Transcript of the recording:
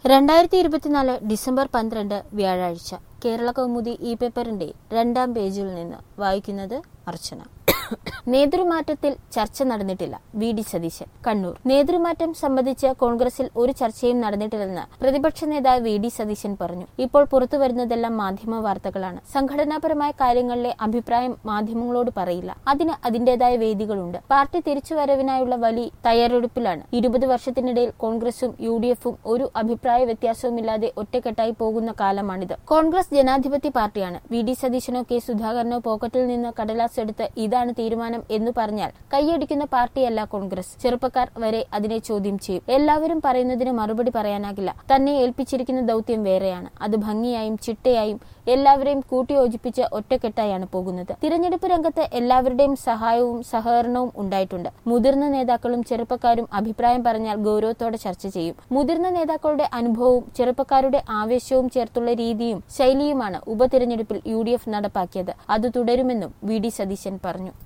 രണ്ടായിരത്തി ഇരുപത്തിനാല് ഡിസംബർ പന്ത്രണ്ട് വ്യാഴാഴ്ച കേരള കൗമുദി ഇ പേപ്പറിന്റെ രണ്ടാം പേജിൽ നിന്ന് വായിക്കുന്നത് അർച്ചന നേതൃമാറ്റത്തിൽ ചർച്ച നടന്നിട്ടില്ല വി ഡി സതീശൻ കണ്ണൂർ നേതൃമാറ്റം സംബന്ധിച്ച് കോൺഗ്രസിൽ ഒരു ചർച്ചയും നടന്നിട്ടില്ലെന്ന് പ്രതിപക്ഷ നേതാവ് വി ഡി സതീശൻ പറഞ്ഞു ഇപ്പോൾ പുറത്തു വരുന്നതെല്ലാം മാധ്യമ വാർത്തകളാണ് സംഘടനാപരമായ കാര്യങ്ങളിലെ അഭിപ്രായം മാധ്യമങ്ങളോട് പറയില്ല അതിന് അതിന്റേതായ വേദികളുണ്ട് പാർട്ടി തിരിച്ചുവരവിനായുള്ള വലിയ തയ്യാറെടുപ്പിലാണ് ഇരുപത് വർഷത്തിനിടയിൽ കോൺഗ്രസും യു ഡി എഫും ഒരു അഭിപ്രായ വ്യത്യാസവുമില്ലാതെ ഒറ്റക്കെട്ടായി പോകുന്ന കാലമാണിത് കോൺഗ്രസ് ജനാധിപത്യ പാർട്ടിയാണ് വി ഡി സതീശനോ കെ സുധാകരനോ പോക്കറ്റിൽ നിന്ന് കടലാസ് എടുത്ത് ഇതാണ് തീരുമാനം എന്ന് പറഞ്ഞാൽ കൈയടിക്കുന്ന പാർട്ടിയല്ല കോൺഗ്രസ് ചെറുപ്പക്കാർ വരെ അതിനെ ചോദ്യം ചെയ്യും എല്ലാവരും പറയുന്നതിന് മറുപടി പറയാനാകില്ല തന്നെ ഏൽപ്പിച്ചിരിക്കുന്ന ദൗത്യം വേറെയാണ് അത് ഭംഗിയായും ചിട്ടയായും എല്ലാവരെയും കൂട്ടിയോജിപ്പിച്ച് ഒറ്റക്കെട്ടായാണ് പോകുന്നത് തിരഞ്ഞെടുപ്പ് രംഗത്ത് എല്ലാവരുടെയും സഹായവും സഹകരണവും ഉണ്ടായിട്ടുണ്ട് മുതിർന്ന നേതാക്കളും ചെറുപ്പക്കാരും അഭിപ്രായം പറഞ്ഞാൽ ഗൗരവത്തോടെ ചർച്ച ചെയ്യും മുതിർന്ന നേതാക്കളുടെ അനുഭവവും ചെറുപ്പക്കാരുടെ ആവേശവും ചേർത്തുള്ള രീതിയും ശൈലിയുമാണ് ഉപതിരഞ്ഞെടുപ്പിൽ യു നടപ്പാക്കിയത് അത് തുടരുമെന്നും വി ഡി സതീശൻ പറഞ്ഞു